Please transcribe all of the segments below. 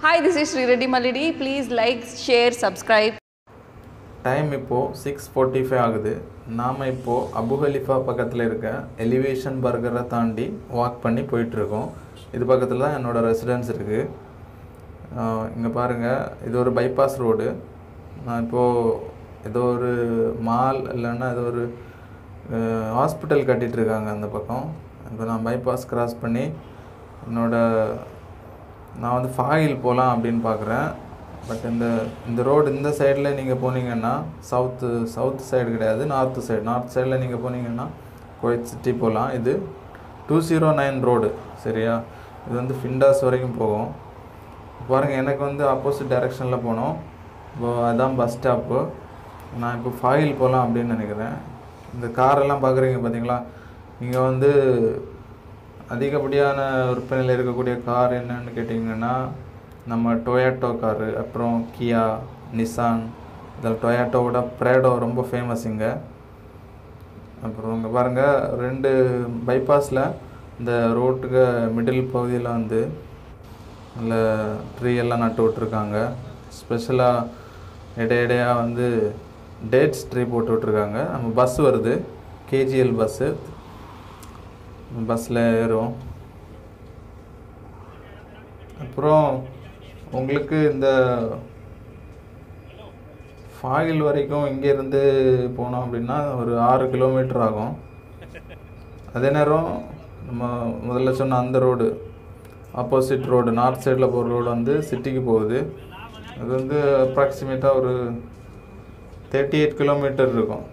Hi, this is Sri Reddy Malidi. Please like, share, subscribe. Time இப்போது six forty five ஆகுது நாம் இப்போது அபு ஹலிஃபா பக்கத்தில் இருக்க எலிவேஷன் பர்கரை தாண்டி வாக் பண்ணி போயிட்டுருக்கோம் இது பக்கத்தில் தான் என்னோடய ரெசிடென்ஸ் இருக்குது இங்கே பாருங்கள் இது ஒரு பைபாஸ் ரோடு நான் இப்போது ஏதோ ஒரு மால் இல்லைன்னா ஏதோ ஒரு ஹாஸ்பிட்டல் கட்டிகிட்ருக்காங்க அந்த பக்கம் இப்போ நான் பைபாஸ் கிராஸ் பண்ணி என்னோட நான் வந்து ஃபாயில் போகலாம் அப்படின்னு பார்க்குறேன் பட் இந்த இந்த ரோடு இந்த சைடில் நீங்கள் போனீங்கன்னா சவுத்து சவுத் சைடு கிடையாது நார்த்து சைடு நார்த் சைடில் நீங்கள் போனீங்கன்னா கோயட் சிட்டி போகலாம் இது டூ ஜீரோ நைன் ரோடு சரியா இது வந்து ஃபிண்டாஸ் வரைக்கும் போகும் பாருங்கள் எனக்கு வந்து ஆப்போசிட் டைரெக்ஷனில் போனோம் இப்போ அதான் பஸ் ஸ்டாப்பு நான் இப்போ ஃபாயில் போகலாம் அப்படின்னு நினைக்கிறேன் இந்த காரெல்லாம் பார்க்குறீங்க பார்த்தீங்களா இங்கே வந்து அதிகப்படியான விற்பனையில் இருக்கக்கூடிய கார் என்னன்னு கேட்டிங்கன்னா நம்ம டொயாட்டோ காரு அப்புறம் கியா நிசான் இதில் டொயாட்டோவோட ப்ரேடோ ரொம்ப ஃபேமஸ் இங்கே அப்புறம் இங்கே பாருங்கள் ரெண்டு பைபாஸில் இந்த ரோட்டுக்கு மிடில் பகுதியில் வந்து நல்ல ட்ரீ எல்லாம் நட்டு விட்ருக்காங்க ஸ்பெஷலாக இடையிடையாக வந்து டேட்ஸ் ட்ரீ போட்டு விட்ருக்காங்க நம்ம பஸ் வருது கேஜிஎல் பஸ்ஸு பஸ்ஸில் ஏறும் அப்புறம் உங்களுக்கு இந்த ஃபாயில் வரைக்கும் இங்கேருந்து போனோம் அப்படின்னா ஒரு ஆறு கிலோமீட்டர் ஆகும் அதே நேரம் நம்ம முதல்ல சொன்ன அந்த ரோடு ஆப்போசிட் ரோடு நார்த் சைடில் போகிற ரோடு வந்து சிட்டிக்கு போகுது அது வந்து அப்ராக்சிமேட்டாக ஒரு தேர்ட்டி எயிட் கிலோமீட்டர் இருக்கும்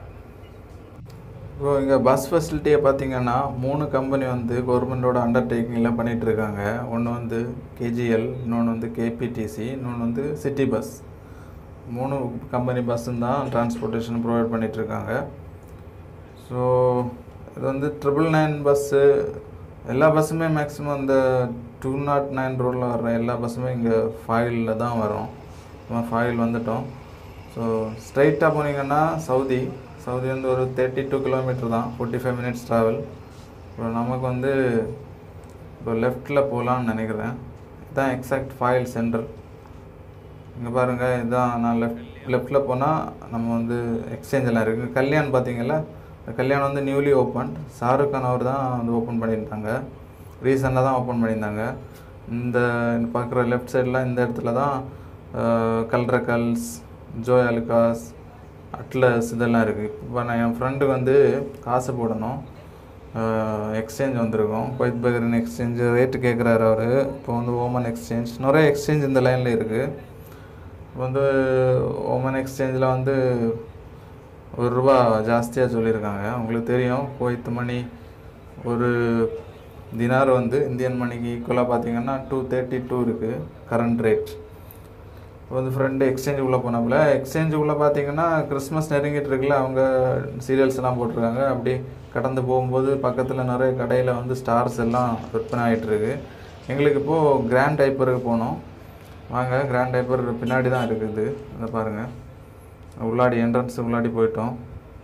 இப்போ இங்கே பஸ் ஃபெசிலிட்டியை பார்த்தீங்கன்னா மூணு கம்பெனி வந்து கவர்மெண்டோட அண்டர்டேக்கிங்கில் பண்ணிகிட்ருக்காங்க ஒன்று வந்து கேஜிஎல் இன்னொன்று வந்து கேபிடிசி இன்னொன்று வந்து சிட்டி பஸ் மூணு கம்பெனி பஸ்ஸும் தான் டிரான்ஸ்போர்ட்டேஷன் ப்ரொவைட் பண்ணிகிட்ருக்காங்க ஸோ இது வந்து ட்ரிபிள் நைன் பஸ்ஸு எல்லா பஸ்ஸுமே மேக்ஸிமம் இந்த டூ நாட் நைன் ரோடில் வர்ற எல்லா பஸ்ஸுமே இங்கே ஃபாயிலில் தான் வரும் நம்ம ஃபாயில் வந்துட்டோம் ஸோ ஸ்ட்ரைட்டாக போனீங்கன்னா சவுதி சவுதி வந்து ஒரு தேர்ட்டி டூ கிலோமீட்டர் தான் ஃபோர்ட்டி ஃபைவ் மினிட்ஸ் ட்ராவல் இப்போ நமக்கு வந்து இப்போ லெஃப்டில் போகலான்னு நினைக்கிறேன் இதுதான் எக்ஸாக்ட் ஃபாயில் சென்டர் இங்கே பாருங்கள் இதுதான் நான் லெஃப்ட் லெஃப்டில் போனால் நம்ம வந்து எக்ஸ்சேஞ்ச் எல்லாம் இருக்குது கல்யாண் பார்த்தீங்கல்ல கல்யாணம் வந்து நியூலி ஓப்பன் ஷாருக் கான் அவர் தான் வந்து ஓப்பன் பண்ணியிருந்தாங்க ரீசெண்டாக தான் ஓப்பன் பண்ணியிருந்தாங்க இந்த பார்க்குற லெஃப்ட் சைடில் இந்த இடத்துல தான் கல்ரக்கல்ஸ் ஜோய் அலுகாஸ் அட்லஸ் இதெல்லாம் இருக்குது இப்போ நான் என் ஃப்ரெண்டுக்கு வந்து காசு போடணும் எக்ஸ்சேஞ்ச் வந்திருக்கோம் கொய்த் பகரின் எக்ஸ்சேஞ்ச் ரேட்டு கேட்குறாரு அவர் இப்போ வந்து ஓமன் எக்ஸ்சேஞ்ச் நிறைய எக்ஸ்சேஞ்ச் இந்த லைனில் இருக்குது இப்போ வந்து ஓமன் எக்ஸ்சேஞ்சில் வந்து ஒரு ரூபா ஜாஸ்தியாக சொல்லியிருக்காங்க உங்களுக்கு தெரியும் குவைத் மணி ஒரு தினார் வந்து இந்தியன் மணிக்கு ஈக்குவலாக பார்த்தீங்கன்னா டூ தேர்ட்டி டூ இருக்குது கரண்ட் ரேட் இப்போ வந்து ஃப்ரெண்டு எக்ஸ்சேஞ்சுக்குள்ளே போனாப்புல எக்ஸ்சேஞ்சுக்குள்ளே பார்த்தீங்கன்னா கிறிஸ்மஸ் நெருங்கிட்டு இருக்குல்ல அவங்க சீரியல்ஸ் எல்லாம் போட்டிருக்காங்க அப்படி கடந்து போகும்போது பக்கத்தில் நிறைய கடையில் வந்து ஸ்டார்ஸ் எல்லாம் விற்பனை ஆகிட்டுருக்கு எங்களுக்கு இப்போது கிராண்ட் டைப்பருக்கு போனோம் வாங்க கிராண்ட் டைப்பர் பின்னாடி தான் இருக்குது அதை பாருங்கள் உள்ளாடி என்ட்ரன்ஸ் உள்ளாடி போயிட்டோம்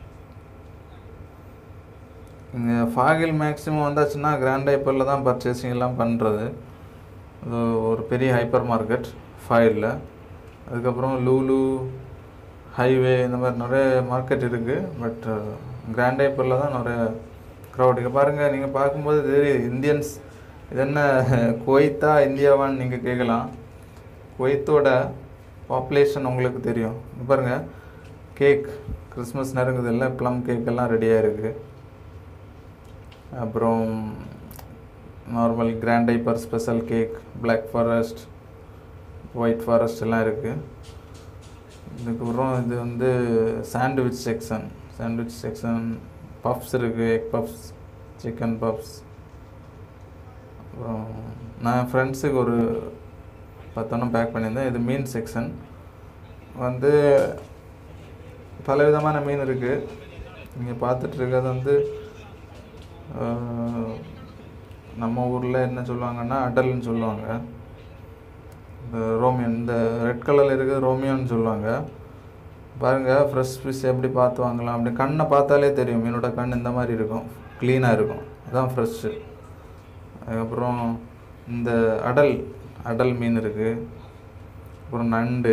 இங்கே ஃபாகில் மேக்ஸிமம் வந்தாச்சுன்னா கிராண்ட் டைப்பரில் தான் பர்ச்சேசிங் எல்லாம் பண்ணுறது அது ஒரு பெரிய ஹைப்பர் மார்க்கெட் ஃபாயிலில் அதுக்கப்புறம் லூலு ஹைவே இந்த மாதிரி நிறைய மார்க்கெட் இருக்குது பட் கிராண்ட் ஐப்பரில் தான் நிறைய க்ரௌட் இங்கே பாருங்கள் நீங்கள் பார்க்கும்போது தெரியுது இந்தியன்ஸ் இது என்ன குவைத்தா இந்தியாவான்னு நீங்கள் கேட்கலாம் குவைத்தோட பாப்புலேஷன் உங்களுக்கு தெரியும் இங்கே பாருங்கள் கேக் கிறிஸ்மஸ் நெருங்குது இல்லை ப்ளம் கேக் எல்லாம் ரெடியாக இருக்குது அப்புறம் நார்மல் கிராண்ட் ஐப்பர் special cake black forest white forest எல்லாம் இருக்குது இதுக்கப்புறம் இது வந்து sandwich section sandwich section puffs இருக்குது எக் பஃப்ஸ் சிக்கன் பஃப்ஸ் அப்புறம் நான் ஃப்ரெண்ட்ஸுக்கு ஒரு பத்தொன்னும் பேக் பண்ணியிருந்தேன் இது மீன் செக்ஷன் வந்து பல விதமான மீன் இருக்குது நீங்கள் பார்த்துட்டு இருக்கிறது வந்து நம்ம ஊரில் என்ன சொல்லுவாங்கன்னா அடல்னு சொல்லுவாங்க இந்த ரோமியன் இந்த ரெட் கலரில் இருக்கிறது ரோமியோன்னு சொல்லுவாங்க பாருங்கள் ஃப்ரெஷ் ஃபிஷ் எப்படி பார்த்து வாங்கலாம் அப்படி கண்ணை பார்த்தாலே தெரியும் மீனோட கண் இந்த மாதிரி இருக்கும் க்ளீனாக இருக்கும் அதான் ஃப்ரெஷ்ஷு அதுக்கப்புறம் இந்த அடல் அடல் மீன் இருக்குது அப்புறம் நண்டு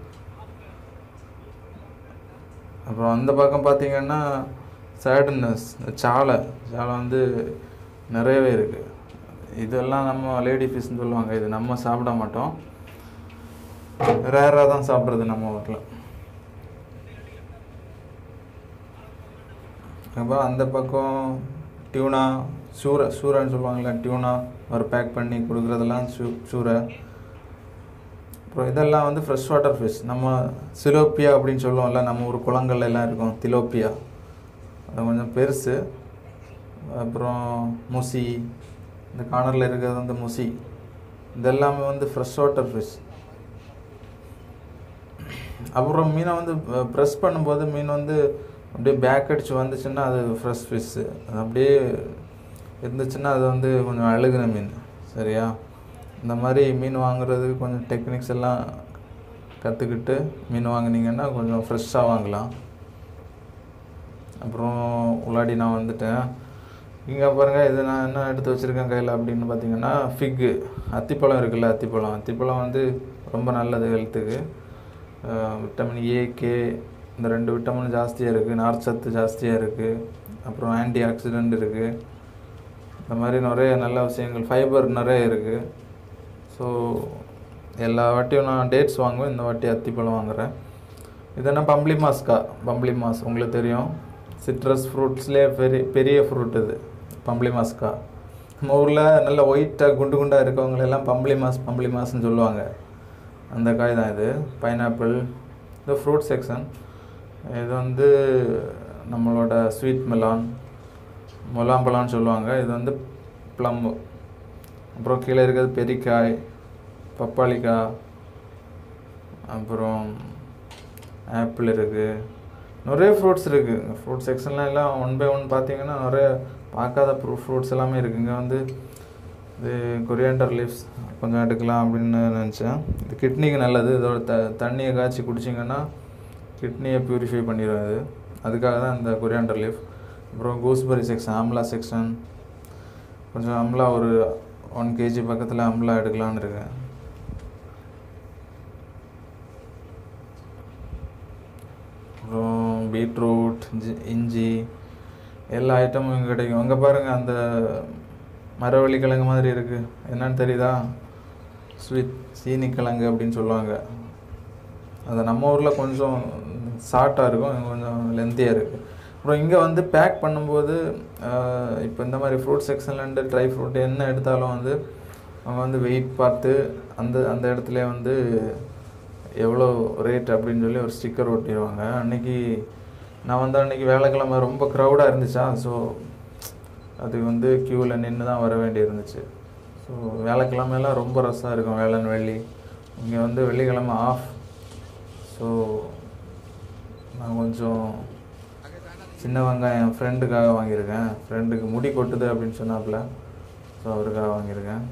அப்புறம் அந்த பக்கம் பார்த்தீங்கன்னா சேடனஸ் சாலை சாலை வந்து நிறையவே இருக்குது இதெல்லாம் நம்ம லேடி ஃபிஷ்னு சொல்லுவாங்க இது நம்ம சாப்பிட மாட்டோம் ரேராக தான் சாப்பிட்றது நம்ம வீட்டில் அப்போ அந்த பக்கம் டியூனா சூரை சூரைன்னு சொல்லுவாங்கல்ல டியூனா ஒரு பேக் பண்ணி கொடுக்குறதெல்லாம் சூ சூரை அப்புறம் இதெல்லாம் வந்து ஃப்ரெஷ் வாட்டர் ஃபிஷ் நம்ம சிலோப்பியா அப்படின்னு சொல்லுவோம்ல நம்ம ஊர் குளங்கள்ல எல்லாம் இருக்கும் திலோப்பியா அது கொஞ்சம் பெருசு அப்புறம் முசி இந்த கார்னரில் இருக்கிறது வந்து முசி இதெல்லாமே வந்து ஃப்ரெஷ் வாட்டர் ஃபிஷ் அப்புறம் மீனை வந்து ப்ரெஸ் பண்ணும்போது மீன் வந்து அப்படியே பேக் அடிச்சு வந்துச்சுன்னா அது ஃப்ரெஷ் ஃபிஷ்ஷு அது அப்படியே இருந்துச்சுன்னா அது வந்து கொஞ்சம் அழுகுன மீன் சரியா இந்த மாதிரி மீன் வாங்குறதுக்கு கொஞ்சம் டெக்னிக்ஸ் எல்லாம் கற்றுக்கிட்டு மீன் வாங்குனீங்கன்னா கொஞ்சம் ஃப்ரெஷ்ஷாக வாங்கலாம் அப்புறம் உள்ளாடி நான் வந்துட்டேன் இங்கே பாருங்கள் இது நான் என்ன எடுத்து வச்சுருக்கேன் கையில் அப்படின்னு பார்த்தீங்கன்னா ஃபிக்கு அத்திப்பழம் இருக்குல்ல அத்திப்பழம் அத்திப்பழம் வந்து ரொம்ப நல்லது ஹெல்த்துக்கு விட்டமின் ஏ கே இந்த ரெண்டு விட்டமின் ஜாஸ்தியாக இருக்குது நார்ச்சத்து ஜாஸ்தியாக இருக்குது அப்புறம் ஆன்டி ஆக்சிடெண்ட் இருக்குது இந்த மாதிரி நிறைய நல்ல விஷயங்கள் ஃபைபர் நிறைய இருக்குது ஸோ எல்லா வாட்டியும் நான் டேட்ஸ் வாங்குவேன் இந்த வாட்டி அத்திப்பழம் வாங்குகிறேன் இது என்ன பம்ப்ளி மாஸ்கா பம்ப்ளி மாஸ் உங்களுக்கு தெரியும் சிட்ரஸ் ஃப்ரூட்ஸ்லேயே பெரிய பெரிய ஃப்ரூட் இது பம்ப்ளி மாஸ்கா நம்ம ஊரில் நல்ல ஒயிட்டாக குண்டு குண்டாக இருக்கவங்களெல்லாம் பம்ப்ளி மாஸ் பம்ப்ளி மாஸ்ன்னு சொல்லுவாங்க அந்த காய் தான் இது பைனாப்பிள் இது ஃப்ரூட் செக்ஷன் இது வந்து நம்மளோட ஸ்வீட் மெலான் முலாம்பழம்னு சொல்லுவாங்க இது வந்து ப்ளம் அப்புறம் கீழே இருக்கிறது பெரிக்காய் பப்பாளிக்காய் அப்புறம் ஆப்பிள் இருக்குது நிறைய ஃப்ரூட்ஸ் இருக்குது ஃப்ரூட் செக்ஷன்லாம் எல்லாம் ஒன் பை ஒன் பார்த்தீங்கன்னா நிறைய பார்க்காத ப்ரூ ஃப்ரூட்ஸ் எல்லாமே இருக்குது இங்கே வந்து இது கொரியாண்டர் லீவ்ஸ் கொஞ்சம் எடுக்கலாம் அப்படின்னு நினச்சேன் இது கிட்னிக்கு நல்லது இதோட த தண்ணியை காய்ச்சி குடிச்சிங்கன்னா கிட்னியை ப்யூரிஃபை பண்ணிடும் இது அதுக்காக தான் இந்த கொரியாண்டர் லீஃப் அப்புறம் கூஸ்பெரி செக்ஷன் ஆம்லா செக்ஷன் கொஞ்சம் அம்லா ஒரு ஒன் கேஜி பக்கத்தில் அம்லா எடுக்கலான்னு இருக்கேன் அப்புறம் பீட்ரூட் இஞ்சி இஞ்சி எல்லா ஐட்டமும் இங்கே கிடைக்கும் அங்கே பாருங்கள் அந்த மரவள்ளி கிழங்கு மாதிரி இருக்குது என்னன்னு தெரியுதா ஸ்வீட் சீனி கிழங்கு அப்படின்னு சொல்லுவாங்க அது நம்ம ஊரில் கொஞ்சம் ஷார்ட்டாக இருக்கும் இங்க கொஞ்சம் லென்த்தியாக இருக்குது அப்புறம் இங்கே வந்து பேக் பண்ணும்போது இப்போ இந்த மாதிரி ஃப்ரூட் செக்ஷன்லேருந்து ட்ரை ஃப்ரூட் என்ன எடுத்தாலும் வந்து அவங்க வந்து வெயிட் பார்த்து அந்த அந்த இடத்துல வந்து எவ்வளோ ரேட் அப்படின்னு சொல்லி ஒரு ஸ்டிக்கர் ஒட்டிடுவாங்க அன்னைக்கு நான் வந்து அன்னைக்கு வேலைக்கிழமை ரொம்ப க்ரௌடாக இருந்துச்சா ஸோ அது வந்து க்யூவில் நின்று தான் வர வேண்டி இருந்துச்சு ஸோ வேலைக்கிழமையெல்லாம் ரொம்ப ரஷ்ஷாக இருக்கும் வேளன் வெள்ளி இங்கே வந்து வெள்ளிக்கிழமை ஆஃப் ஸோ நான் கொஞ்சம் சின்ன வெங்காயம் என் ஃப்ரெண்டுக்காக வாங்கியிருக்கேன் ஃப்ரெண்டுக்கு முடி கொட்டுது அப்படின்னு சொன்னாப்புல ஸோ அவருக்காக வாங்கியிருக்கேன்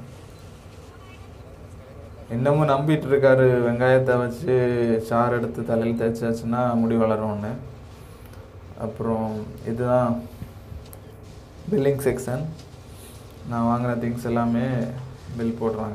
இன்னமும் நம்பிட்டு இருக்காரு வெங்காயத்தை வச்சு சாறு எடுத்து தலையில் தேய்ச்சாச்சுன்னா முடி வளரும்னு அப்புறம் இதுதான் பில்லிங் செக்ஷன் நான் வாங்கின திங்ஸ் எல்லாமே பில் போடுறாங்க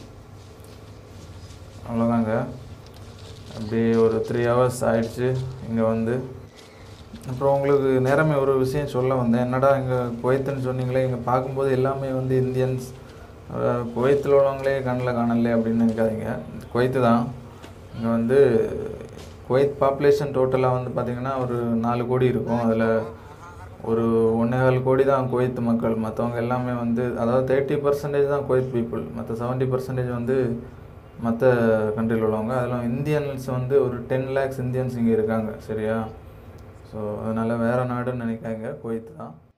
அவ்வளோதாங்க அப்படியே ஒரு த்ரீ ஹவர்ஸ் ஆயிடுச்சு இங்கே வந்து அப்புறம் உங்களுக்கு நேரமே ஒரு விஷயம் சொல்ல வந்தேன் என்னடா இங்கே குவைத்துன்னு சொன்னீங்களே இங்கே பார்க்கும்போது எல்லாமே வந்து இந்தியன்ஸ் அஹ், குவைத்தில் உள்ளவங்களே கண்ணில் காணல அப்படின்னு நினைக்காதீங்க குவைத்து தான் இங்கே வந்து குவைத் பாப்புலேஷன் டோட்டலாக வந்து பார்த்திங்கன்னா ஒரு நாலு கோடி இருக்கும் அதில் ஒரு ஒன்றேகால் கோடி தான் குவைத் மக்கள் மற்றவங்க எல்லாமே வந்து அதாவது தேர்ட்டி பர்சன்டேஜ் தான் குவைத் பீப்புள் மற்ற செவன்ட்டி பர்சன்டேஜ் வந்து மற்ற கண்ட்ரியில் உள்ளவங்க அதில் இந்தியன்ஸ் வந்து ஒரு டென் லேக்ஸ் இந்தியன்ஸ் இங்கே இருக்காங்க சரியா ஸோ அதனால் வேறு நாடுன்னு நினைக்காங்க குவைத் தான்